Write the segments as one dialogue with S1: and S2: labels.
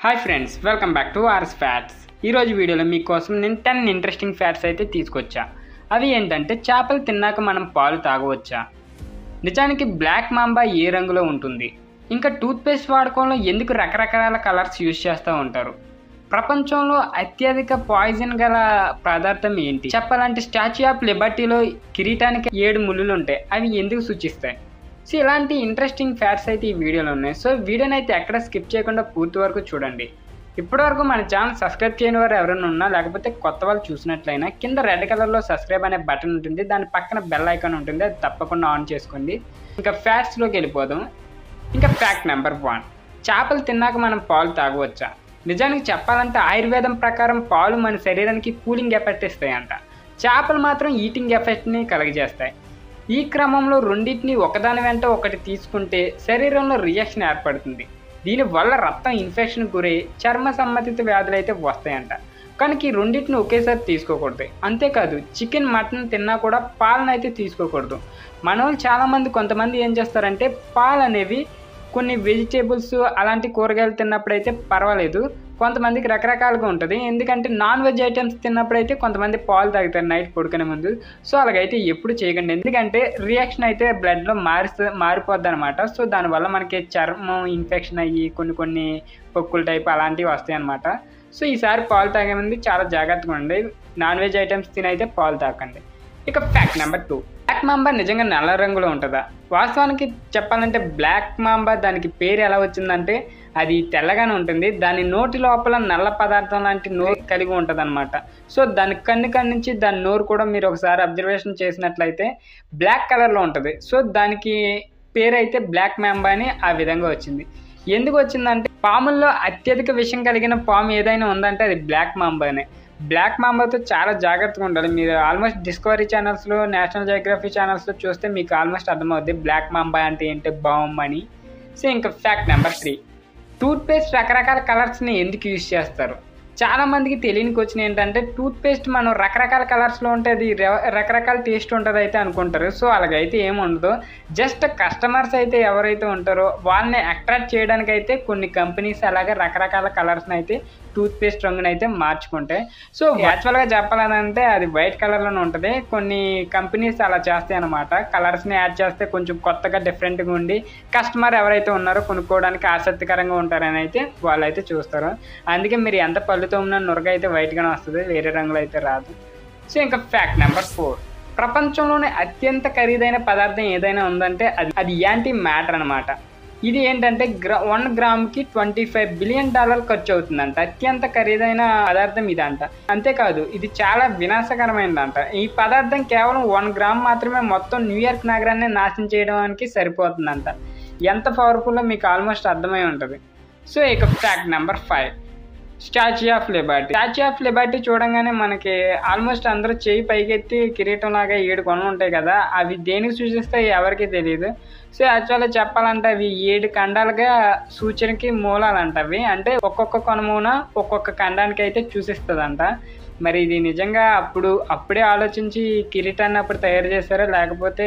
S1: hi friends welcome back to ours facts ఈరోజు వీడియోలో మీకోసం నేను టెన్ ఇంట్రెస్టింగ్ ఫ్యాట్స్ అయితే తీసుకొచ్చా అవి ఏంటంటే చేపలు తిన్నాక మనం పాలు తాగవచ్చా నిజానికి బ్లాక్ మాంబా ఏ రంగులో ఉంటుంది ఇంకా టూత్పేస్ట్ వాడకంలో ఎందుకు రకరకాల కలర్స్ యూజ్ చేస్తూ ఉంటారు ప్రపంచంలో అత్యధిక పాయిజన్ గల పదార్థం ఏంటి చెప్పాలంటే స్టాచ్యూ ఆఫ్ లిబర్టీలో కిరీటానికి ఏడు ముళ్ళులు ఉంటాయి అవి ఎందుకు సూచిస్తాయి సో ఇలాంటి ఇంట్రెస్టింగ్ ఫ్యాక్ట్స్ అయితే ఈ వీడియోలో ఉన్నాయి సో వీడియోని అయితే ఎక్కడ స్కిప్ చేయకుండా పూర్తి వరకు చూడండి ఇప్పటివరకు మన ఛానల్ సబ్స్క్రైబ్ చేయని వారు ఎవరైనా ఉన్నా లేకపోతే కొత్త వాళ్ళు చూసినట్లయినా కింద రెడ్ కలర్లో సబ్స్క్రైబ్ అనే బటన్ ఉంటుంది దాని పక్కన బెల్ ఐకాన్ ఉంటుంది అది తప్పకుండా ఆన్ చేసుకోండి ఇంకా ఫ్యాక్ట్స్లోకి వెళ్ళిపోదాం ఇంకా ఫ్యాక్ట్ నెంబర్ వన్ చేపలు తిన్నాక మనం పాలు తాగవచ్చా నిజానికి చెప్పాలంటే ఆయుర్వేదం ప్రకారం పాలు మన శరీరానికి కూలింగ్ ఎఫెక్ట్ ఇస్తాయంట చేపలు మాత్రం ఈటింగ్ ఎఫెక్ట్ని కలుగజేస్తాయి ఈ క్రమంలో రెండింటిని ఒకదాని వెంట ఒకటి తీసుకుంటే శరీరంలో రియాక్షన్ ఏర్పడుతుంది దీనివల్ల రక్తం ఇన్ఫెక్షన్ గురై చర్మ సంబంధిత వ్యాధులు అయితే వస్తాయంట కనుక ఈ రెండింటిని ఒకేసారి తీసుకోకూడదు అంతేకాదు చికెన్ మటన్ తిన్నా కూడా పాలను అయితే తీసుకోకూడదు మన వాళ్ళు చాలామంది కొంతమంది ఏం చేస్తారంటే పాలు అనేవి కొన్ని వెజిటేబుల్స్ అలాంటి కూరగాయలు తిన్నప్పుడు అయితే పర్వాలేదు కొంతమందికి రకరకాలుగా ఉంటుంది ఎందుకంటే నాన్ వెజ్ ఐటమ్స్ తిన్నప్పుడు అయితే కొంతమంది పాలు తాగుతారు నైట్ పడుకునే ముందు సో అలాగైతే ఎప్పుడు చేయకండి ఎందుకంటే రియాక్షన్ అయితే బ్లడ్లో మారిస్తే మారిపోద్ది అనమాట సో దానివల్ల మనకి చర్మం ఇన్ఫెక్షన్ అయ్యి కొన్ని కొన్ని పొక్కుల టైప్ అలాంటివి వస్తాయి అనమాట సో ఈసారి పాలు తాగే ముందు చాలా జాగ్రత్తగా ఉండండి నాన్ వెజ్ ఐటమ్స్ తినైతే పాలు తాకండి ఇక fact number two black mamba నిజంగా నల్ల రంగులో ఉంటుందా వాస్తవానికి చెప్పాలంటే బ్లాక్ మాంబా దానికి పేరు ఎలా వచ్చిందంటే అది తెల్లగానే ఉంటుంది దాని నోటి లోపల నల్ల పదార్థం లాంటి నోరు కలిగి ఉంటుంది అనమాట సో దాని కన్ను కన్ను నుంచి దాని నోరు కూడా మీరు ఒకసారి అబ్జర్వేషన్ చేసినట్లయితే బ్లాక్ కలర్లో ఉంటుంది సో దానికి పేరు అయితే బ్లాక్ మాంబా అని ఆ విధంగా వచ్చింది ఎందుకు వచ్చిందంటే పాముల్లో అత్యధిక విషం కలిగిన పాము ఏదైనా ఉందంటే అది బ్లాక్ మాంబానే బ్లాక్ మాంబాతో చాలా జాగ్రత్తగా ఉండాలి మీరు ఆల్మోస్ట్ డిస్కవరీ ఛానల్స్లో నేషనల్ జియోగ్రఫీ ఛానల్స్లో చూస్తే మీకు ఆల్మోస్ట్ అర్థమవుద్ది బ్లాక్ మాంబా అంటే ఏంటి బాంబ్ అని సో ఇంకా ఫ్యాక్ట్ నెంబర్ త్రీ టూత్పేస్ట్ రకరకాల కలర్స్ని ఎందుకు యూజ్ చేస్తారు చాలా మందికి తెలియని క్వశ్చన్ ఏంటంటే టూత్పేస్ట్ మనం రకరకాల కలర్స్లో ఉంటే అది ర- రకరకాల టేస్ట్ ఉంటుంది అయితే అనుకుంటారు సో అలాగైతే ఏమి ఉండదు జస్ట్ కస్టమర్స్ అయితే ఎవరైతే ఉంటారో వాళ్ళని అట్రాక్ట్ చేయడానికి అయితే కొన్ని కంపెనీస్ అలాగే రకరకాల కలర్స్ని అయితే టూత్పేస్ట్ రంగుని అయితే మార్చుకుంటాయి సో యాక్చువల్గా చెప్పాలంటే అది వైట్ కలర్లోనే ఉంటుంది కొన్ని కంపెనీస్ అలా చేస్తాయి అనమాట కలర్స్ని యాడ్ చేస్తే కొంచెం కొత్తగా డిఫరెంట్గా ఉండి కస్టమర్ ఎవరైతే ఉన్నారో కొనుక్కోవడానికి ఆసక్తికరంగా ఉంటారని అయితే వాళ్ళు అయితే చూస్తారు అందుకే మీరు ఎంత పళ్ళుతో ఉన్న నురగ అయితే వైట్గానే వస్తుంది వేరే రంగులో అయితే రాదు సో ఇంకా ఫ్యాక్ట్ నెంబర్ ఫోర్ ప్రపంచంలోనే అత్యంత ఖరీదైన పదార్థం ఏదైనా ఉందంటే అది అది యాంటీ మ్యాటర్ అనమాట ఇది ఏంటంటే గ్రా వన్ గ్రామ్కి ట్వంటీ ఫైవ్ బిలియన్ డాలర్ ఖర్చు అవుతుందంట అత్యంత ఖరీదైన పదార్థం ఇదంట అంతేకాదు ఇది చాలా వినాశకరమైనదంట ఈ పదార్థం కేవలం వన్ గ్రామ్ మాత్రమే మొత్తం న్యూయార్క్ నగరాన్ని నాశనం చేయడానికి సరిపోతుందంట ఎంత పవర్ఫుల్లో మీకు ఆల్మోస్ట్ అర్థమై ఉంటుంది సో ఇక fact number five Statue of Liberty Statue of Liberty చూడంగానే మనకి ఆల్మోస్ట్ అందరూ చేయి పైకెత్తి కిరీటం లాగా ఏడు కొనలు ఉంటాయి కదా అవి దేనికి సూచిస్తాయి ఎవరికి తెలియదు సో యాక్చువల్గా చెప్పాలంటే అవి ఏడు ఖండాలుగా సూచనకి మూలాలంట అవి అంటే ఒక్కొక్క కొనమూన ఒక్కొక్క ఖండానికి అయితే చూసిస్తుందంట మరి ఇది నిజంగా అప్పుడు అప్పుడే ఆలోచించి ఈ కిరీటాన్ని అప్పుడు తయారు చేశారో లేకపోతే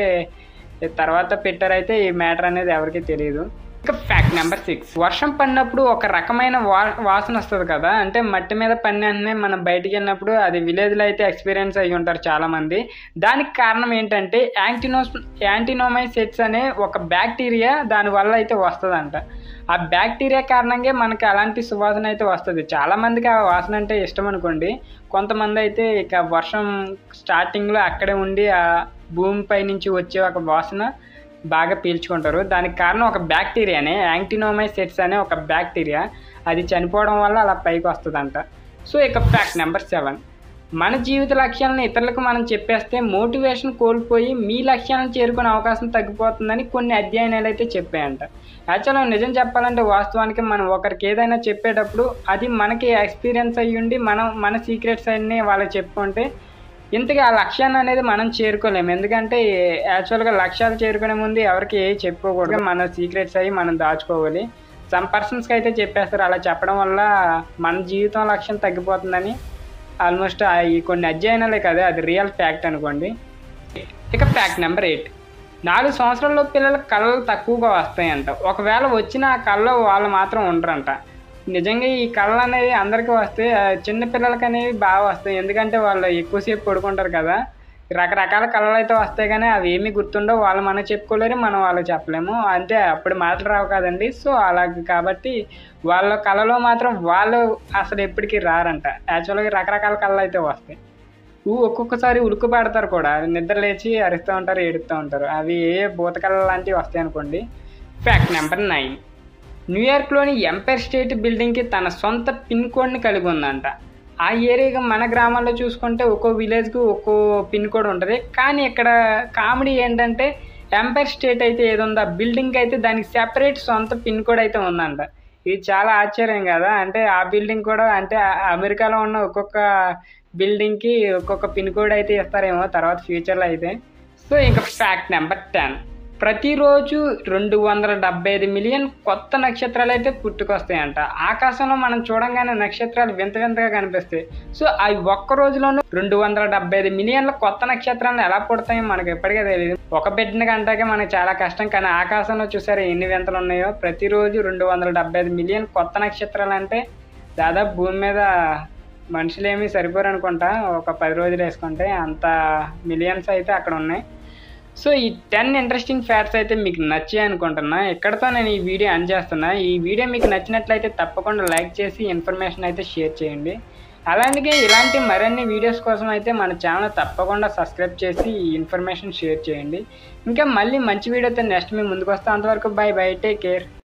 S1: తర్వాత పెట్టారైతే ఈ మ్యాటర్ అనేది ఎవరికి తెలియదు ఇక ఫ్యాక్ట్ నెంబర్ సిక్స్ వర్షం పడినప్పుడు ఒక రకమైన వా వాసన వస్తుంది కదా అంటే మట్టి మీద పడిన వెంటనే మనం బయటికి వెళ్ళినప్పుడు అది విలేజ్లో అయితే ఎక్స్పీరియన్స్ అయ్యి ఉంటారు చాలామంది దానికి కారణం ఏంటంటే యాంటీనోస్ యాంటీనోమైసెట్స్ అనే ఒక బ్యాక్టీరియా దానివల్ల అయితే వస్తుందంట ఆ బ్యాక్టీరియా కారణంగా మనకి అలాంటి సువాసన అయితే వస్తుంది చాలామందికి ఆ వాసన అంటే ఇష్టం అనుకోండి కొంతమంది అయితే ఇక వర్షం స్టార్టింగ్లో అక్కడే ఉండి ఆ భూమిపై నుంచి వచ్చే ఒక వాసన బాగా పీల్చుకుంటారు దానికి కారణం ఒక బ్యాక్టీరియానే యాంటీనోమైసెట్స్ అనే ఒక బ్యాక్టీరియా అది చనిపోవడం వల్ల అలా పైకి వస్తుందంట సో ఇక ఫ్యాక్ట్ నెంబర్ సెవెన్ మన జీవిత లక్ష్యాలను ఇతరులకు మనం చెప్పేస్తే మోటివేషన్ కోల్పోయి మీ లక్ష్యాలను చేరుకునే అవకాశం తగ్గిపోతుందని కొన్ని అధ్యయనాలు అయితే చెప్పాయంట యాక్చువల్గా నిజం చెప్పాలంటే వాస్తవానికి మనం ఒకరికి ఏదైనా చెప్పేటప్పుడు అది మనకి ఎక్స్పీరియన్స్ అయ్యి ఉండి మనం మన సీక్రెట్స్ అన్నీ వాళ్ళకి చెప్పుకుంటే ఇంతకీ ఆ లక్ష్యాన్ని అనేది మనం చేరుకోలేము ఎందుకంటే యాక్చువల్గా లక్ష్యాలు చేరుకునే ముందు ఎవరికి ఏ చెప్పుకోకూడదు మన సీక్రెట్స్ అయ్యి మనం దాచుకోవాలి సమ్ పర్సన్స్కి అయితే చెప్పేస్తారు అలా చెప్పడం వల్ల మన జీవితం లక్ష్యం తగ్గిపోతుందని ఆల్మోస్ట్ ఈ కొన్ని అధ్యయనాలే కదా అది రియల్ ఫ్యాక్ట్ అనుకోండి ఇక ఫ్యాక్ట్ నెంబర్ ఎయిట్ నాలుగు సంవత్సరాల్లో పిల్లల కళలు తక్కువగా వస్తాయంట ఒకవేళ వచ్చిన ఆ కళలో వాళ్ళు మాత్రం ఉండరంట నిజంగా ఈ కళలు అనేవి అందరికీ వస్తాయి ఆ, చిన్న పిల్లలకి అనేవి బాగా వస్తాయి ఎందుకంటే వాళ్ళు ఎక్కువసేపు పడుకుంటారు కదా రకరకాల కళలు అయితే వస్తాయి కానీ అవి ఏమీ గుర్తుండవు వాళ్ళు మనకు చెప్పుకోలేరు మనం వాళ్ళకి చెప్పలేము అంటే అప్పుడు మాటలు రావు కదండి సో అలాగే కాబట్టి వాళ్ళ కళలో మాత్రం వాళ్ళు అసలు ఎప్పటికీ రారంట యాక్చువల్గా రకరకాల కళలు అయితే వస్తాయి ఊ ఒక్కొక్కసారి ఉలుకు పడతారు కూడా నిద్ర లేచి అరుస్తూ ఉంటారు ఏడుస్తూ ఉంటారు అవి ఏ భూతకళ లాంటివి వస్తాయి అనుకోండి ఫ్యాక్ట్ నెంబర్ నైన్ న్యూయార్క్లోని ఎంపైర్ స్టేట్ బిల్డింగ్కి తన సొంత పిన్ కోడ్ని కలిగి ఉందంట ఆ ఏరియాగా మన గ్రామాల్లో చూసుకుంటే ఒక్కో విలేజ్కి ఒక్కో పిన్ కోడ్ ఉంటుంది కానీ ఇక్కడ కామెడీ ఏంటంటే ఎంపైర్ స్టేట్ అయితే ఏది ఉందో ఆ బిల్డింగ్ అయితే దానికి సెపరేట్ సొంత పిన్ కోడ్ అయితే ఉందంట ఇది చాలా ఆశ్చర్యం కదా అంటే ఆ బిల్డింగ్ కూడా అంటే ఆ అమెరికాలో ఉన్న ఒక్కొక్క బిల్డింగ్కి ఒక్కొక్క పిన్ కోడ్ అయితే ఇస్తారేమో తర్వాత ఫ్యూచర్లో అయితే సో ఇంకా ఫ్యాక్ట్ నెంబర్ టెన్ ప్రతిరోజు రెండు వందల డెబ్బై ఐదు మిలియన్ కొత్త నక్షత్రాలు అయితే పుట్టుకొస్తాయంట ఆకాశంలో మనం చూడంగానే నక్షత్రాలు వింత వింతగా కనిపిస్తాయి సో అవి ఒక్క రోజులోనూ రెండు వందల డెబ్బై ఐదు మిలియన్ల కొత్త నక్షత్రాలు ఎలా పుడతాయో మనకు ఎప్పటికే తెలియదు ఒక బిడ్డని కంటాకే మనకి చాలా కష్టం కానీ ఆకాశంలో చూసారా ఎన్ని వింతలు ఉన్నాయో ప్రతిరోజు రెండు వందల డెబ్బై ఐదు మిలియన్ కొత్త నక్షత్రాలు అంటే దాదాపు భూమి మీద మనుషులు ఏమీ సరిపోరు అనుకుంటా ఒక పది రోజులు వేసుకుంటే అంత మిలియన్స్ అయితే అక్కడ ఉన్నాయి సో ఈ టెన్ ఇంట్రెస్టింగ్ ఫ్యాక్ట్స్ అయితే మీకు నచ్చాయి అనుకుంటున్నా ఇక్కడతో నేను ఈ వీడియో అన్ చేస్తున్నా ఈ వీడియో మీకు నచ్చినట్లయితే తప్పకుండా లైక్ చేసి ఇన్ఫర్మేషన్ అయితే షేర్ చేయండి అలాగే ఇలాంటి మరిన్ని వీడియోస్ కోసం అయితే మన ఛానల్ తప్పకుండా సబ్స్క్రైబ్ చేసి ఈ ఇన్ఫర్మేషన్ షేర్ చేయండి ఇంకా మళ్ళీ మంచి వీడియోతో నెక్స్ట్ మీ ముందుకు వస్తాం అంతవరకు బై బై టేక్ కేర్